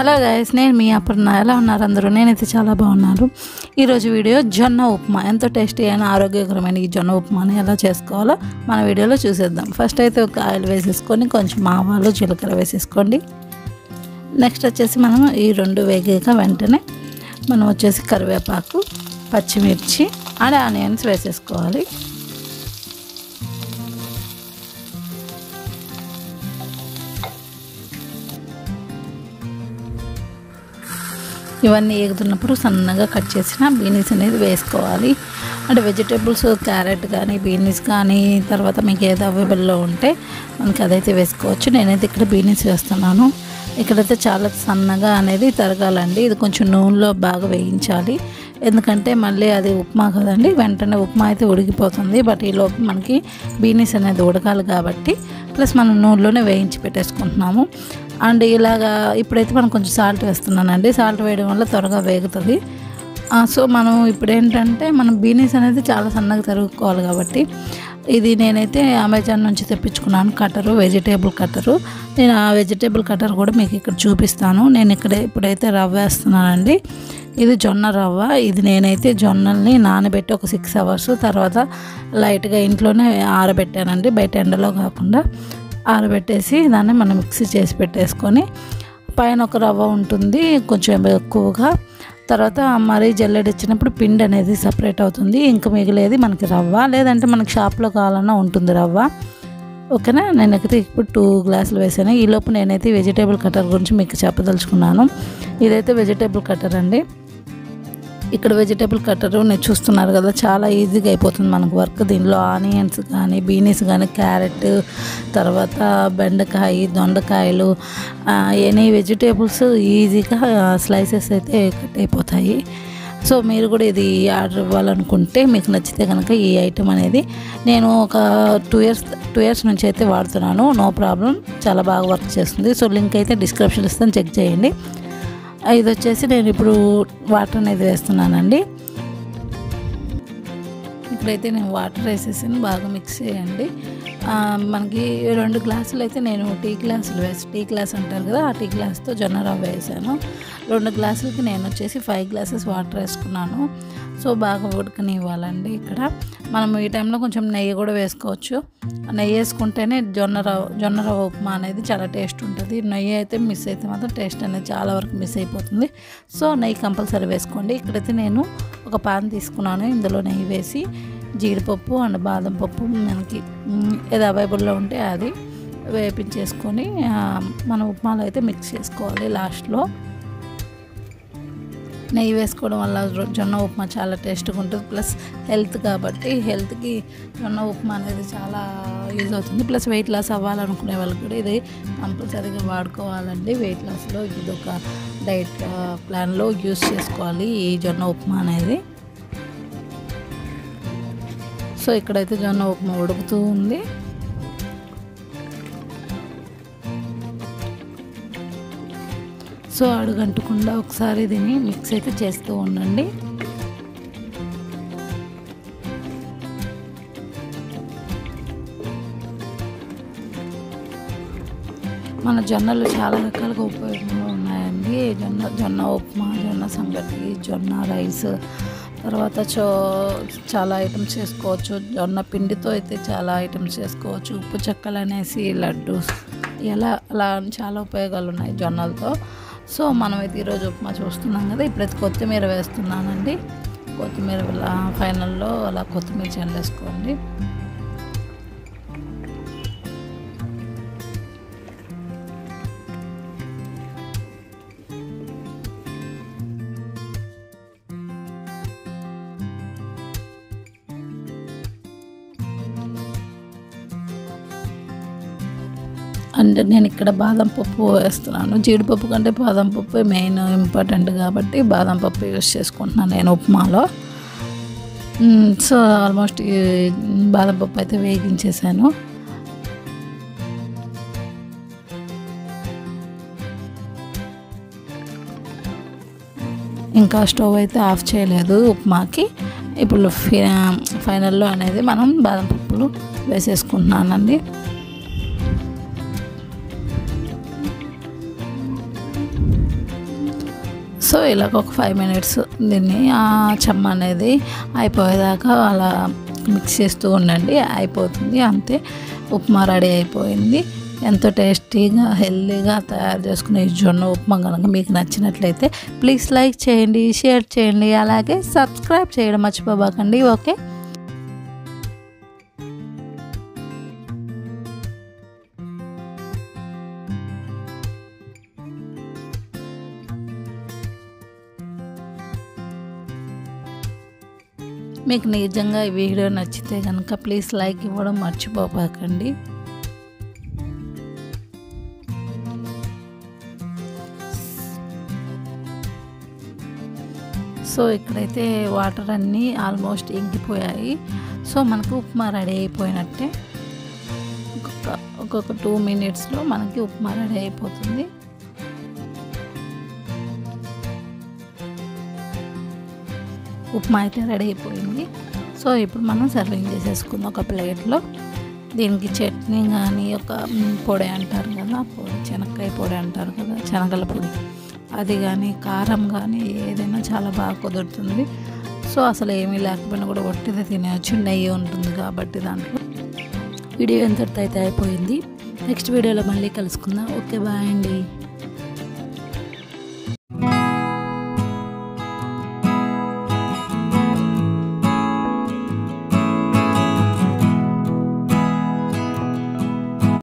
hello guys నేను మీ అపర్ణ ఎలా ఉన్నారు అందరూ నేనైతే చాలా బాగున్నాను ఈరోజు వీడియో జొన్న ఉప్మా ఎంతో టేస్టీ అయిన ఆరోగ్యకరమైన ఈ జొన్న ఉప్మాని ఎలా చేసుకోవాలో మన వీడియోలో చూసేద్దాం ఫస్ట్ అయితే ఒక ఆయిల్ వేసేసుకొని కొంచెం ఆవాలు జీలకర్ర వేసేసుకోండి నెక్స్ట్ వచ్చేసి మనం ఈ రెండు వేగాక వెంటనే మనం వచ్చేసి కరివేపాకు పచ్చిమిర్చి అండ్ ఆనియన్స్ వేసేసుకోవాలి ఇవన్నీ ఎగుతున్నప్పుడు సన్నగా కట్ చేసిన బీనీస్ అనేది వేసుకోవాలి అంటే వెజిటేబుల్స్ క్యారెట్ కానీ బీనీస్ కానీ తర్వాత మీకు ఏది అవైలబుల్లో ఉంటే మనకి అదైతే వేసుకోవచ్చు నేనైతే ఇక్కడ బీనీస్ వేస్తున్నాను ఇక్కడైతే చాలా సన్నగా అనేది తరగాలండి ఇది కొంచెం నూనెలో బాగా వేయించాలి ఎందుకంటే మళ్ళీ అది ఉప్మా కదండి వెంటనే ఉప్మా అయితే ఉడికిపోతుంది బట్ ఈలోపు మనకి బీనీస్ అనేది ఉడకాలి కాబట్టి ప్లస్ మనం నూనెలోనే వేయించి పెట్టేసుకుంటున్నాము అండ్ ఇలాగా ఇప్పుడైతే మనం కొంచెం సాల్ట్ వేస్తున్నానండి సాల్ట్ వేయడం వల్ల త్వరగా వేగుతుంది సో మనం ఇప్పుడు ఏంటంటే మనం బీనీస్ అనేది చాలా సన్నగా తరుగుకోవాలి కాబట్టి ఇది నేనైతే అమెజాన్ నుంచి తెప్పించుకున్నాను కట్టరు వెజిటేబుల్ కట్టరు నేను ఆ వెజిటేబుల్ కట్టర్ కూడా మీకు ఇక్కడ చూపిస్తాను నేను ఇక్కడ ఇప్పుడైతే రవ్వ వేస్తున్నానండి ఇది జొన్న రవ్వ ఇది నేనైతే జొన్నల్ని నానబెట్టి ఒక సిక్స్ అవర్స్ తర్వాత లైట్గా ఇంట్లోనే ఆరబెట్టానండి బయట ఎండలో కాకుండా ఆరబెట్టేసి దాన్ని మనం మిక్సీ చేసి పెట్టేసుకొని పైన ఒక రవ్వ ఉంటుంది కొంచెం ఎక్కువగా తర్వాత మరీ జల్లెడ ఇచ్చినప్పుడు పిండి అనేది సపరేట్ అవుతుంది ఇంకా మిగిలేది మనకి రవ్వ లేదంటే మనకి షాప్లో కావాలన్నా ఉంటుంది రవ్వ ఓకేనా నేనైతే ఇప్పుడు టూ గ్లాసులు వేసాను ఈలోపు నేనైతే వెజిటేబుల్ కట్టర్ గురించి మీకు చెప్పదలుచుకున్నాను ఇదైతే వెజిటేబుల్ కట్టర్ అండి ఇక్కడ వెజిటేబుల్ కట్టరు నేను చూస్తున్నారు కదా చాలా ఈజీగా అయిపోతుంది మనకు వర్క్ దీనిలో ఆనియన్స్ కానీ బీనీస్ కానీ క్యారెట్ తర్వాత బెండకాయ దొండకాయలు ఎనీ వెజిటేబుల్స్ ఈజీగా స్లైసెస్ అయితే కట్ అయిపోతాయి సో మీరు కూడా ఇది ఆర్డర్ ఇవ్వాలనుకుంటే మీకు నచ్చితే కనుక ఈ ఐటెం అనేది నేను ఒక టూ ఇయర్స్ టూ ఇయర్స్ నుంచి అయితే వాడుతున్నాను నో ప్రాబ్లం చాలా బాగా వర్క్ చేస్తుంది సో లింక్ అయితే డిస్క్రిప్షన్ ఇస్తాను చెక్ చేయండి ఇది వచ్చేసి నేను ఇప్పుడు వాటర్ అనేది వేస్తున్నానండి ఇక్కడైతే నేను వాటర్ వేసేసాను బాగా మిక్స్ చేయండి మనకి రెండు గ్లాసులు అయితే నేను టీ గ్లాసులు వేసి టీ గ్లాస్ అంటారు కదా ఆ టీ గ్లాస్తో జొన్న రవ్వ వేసాను రెండు గ్లాసులకి నేను వచ్చేసి ఫైవ్ గ్లాసెస్ వాటర్ వేసుకున్నాను సో బాగా ఉడకనివ్వాలండి ఇక్కడ మనం ఈ టైంలో కొంచెం నెయ్యి కూడా వేసుకోవచ్చు నెయ్యి వేసుకుంటేనే జొన్న రవ్వ జొన్న రవ్వ ఉప్మా అనేది చాలా టేస్ట్ ఉంటుంది నెయ్యి అయితే మిస్ అయితే మాత్రం టేస్ట్ అనేది చాలా వరకు మిస్ అయిపోతుంది సో నెయ్యి కంపల్సరీ వేసుకోండి ఇక్కడైతే నేను ఒక పాన్ తీసుకున్నాను ఇందులో నెయ్యి వేసి జీడిపప్పు అండ్ బాదం పప్పు మనకి ఏది అవైలబుల్లో ఉంటే అది వేపించేసుకొని మన ఉప్మాలో అయితే మిక్స్ చేసుకోవాలి లాస్ట్లో నెయ్యి వేసుకోవడం వల్ల జొన్న ఉప్మా చాలా టేస్ట్గా ఉంటుంది ప్లస్ హెల్త్ కాబట్టి హెల్త్కి జొన్న ఉప్మా అనేది చాలా యూజ్ అవుతుంది ప్లస్ వెయిట్ లాస్ అవ్వాలనుకునే వాళ్ళకి కూడా ఇది కంపల్సరీగా వాడుకోవాలండి వెయిట్ లాస్లో ఇది ఒక డైట్ ప్లాన్లో యూజ్ చేసుకోవాలి ఈ జొన్న ఉప్మా అనేది సో ఇక్కడైతే జొన్న ఉప్మా ఉడుకుతూ ఉంది సో అడుగంటకుండా ఒకసారి దీన్ని మిక్స్ అయితే చేస్తూ ఉండండి మన జొన్నలు చాలా రకాలుగా ఉపయోగంలో ఉన్నాయండి జొన్న జొన్న ఉప్మా జొన్న సంగటి జొన్న రైస్ తర్వాత చో చాలా ఐటమ్స్ చేసుకోవచ్చు జొన్న పిండితో అయితే చాలా ఐటమ్స్ చేసుకోవచ్చు ఉప్పు చెక్కలు అనేసి లడ్డు ఎలా అలా చాలా ఉపయోగాలు ఉన్నాయి జొన్నలతో సో మనమైతే ఈరోజు ఉప్మా చూస్తున్నాం కదా ఇప్పుడైతే కొత్తిమీర వేస్తున్నానండి కొత్తిమీర ఫైనల్లో అలా కొత్తిమీర చల్లేసుకోండి అంటే నేను ఇక్కడ బాదం పప్పు వేస్తున్నాను జీడిపప్పు కంటే బాదం పప్పు మెయిన్ ఇంపార్టెంట్ కాబట్టి బాదం పప్పు యూస్ చేసుకుంటున్నాను నేను ఉప్మాలో సో ఆల్మోస్ట్ బాదం పప్పు అయితే వేగించేసాను ఇంకా స్టవ్ అయితే ఆఫ్ చేయలేదు ఉప్మాకి ఇప్పుడు ఫైనల్లో అనేది మనం బాదం పప్పులు వేసేసుకుంటున్నానండి సో ఇలాగ ఒక ఫైవ్ మినిట్స్ దీన్ని ఆ చెమ్మ అనేది అయిపోయేదాకా అలా మిక్స్ చేస్తూ ఉండండి అయిపోతుంది అంతే ఉప్మా రెడీ అయిపోయింది ఎంతో టేస్టీగా హెల్తీగా తయారు చేసుకునే ఈ జొన్న ఉప్మా కనుక మీకు నచ్చినట్లయితే ప్లీజ్ లైక్ చేయండి షేర్ చేయండి అలాగే సబ్స్క్రైబ్ చేయడం మర్చిపోబాకండి ఓకే మీకు నిజంగా ఈ వీడియో నచ్చితే కనుక ప్లీజ్ లైక్ ఇవ్వడం మర్చిపోపాకండి సో ఇక్కడైతే వాటర్ అన్నీ ఆల్మోస్ట్ ఇంకిపోయాయి సో మనకు ఉప్మా రెడీ అయిపోయినట్టే ఒక్కొక్క ఒక్కొక్క టూ మినిట్స్లో మనకి ఉప్మా రెడీ అయిపోతుంది ఉప్మా అయితే రెడీ అయిపోయింది సో ఇప్పుడు మనం సర్వింగ్ చేసేసుకుందాం ఒక ప్లేట్లో దీనికి చట్నీ కానీ ఒక మ్, పొడి అంటారు కదా పొడి శనక్కాయ పొడి అంటారు కదా శనగల పొడి అది కానీ కారం కానీ ఏదైనా చాలా బాగా కుదురుతుంది సో అసలు ఏమీ లేకపోయినా కూడా ఒట్టిదే తినేయచ్చు నెయ్యి ఉంటుంది కాబట్టి దాంట్లో వీడియో ఎంతటితో అయితే అయిపోయింది నెక్స్ట్ వీడియోలో మళ్ళీ కలుసుకుందాం ఓకే బాయ్ అండి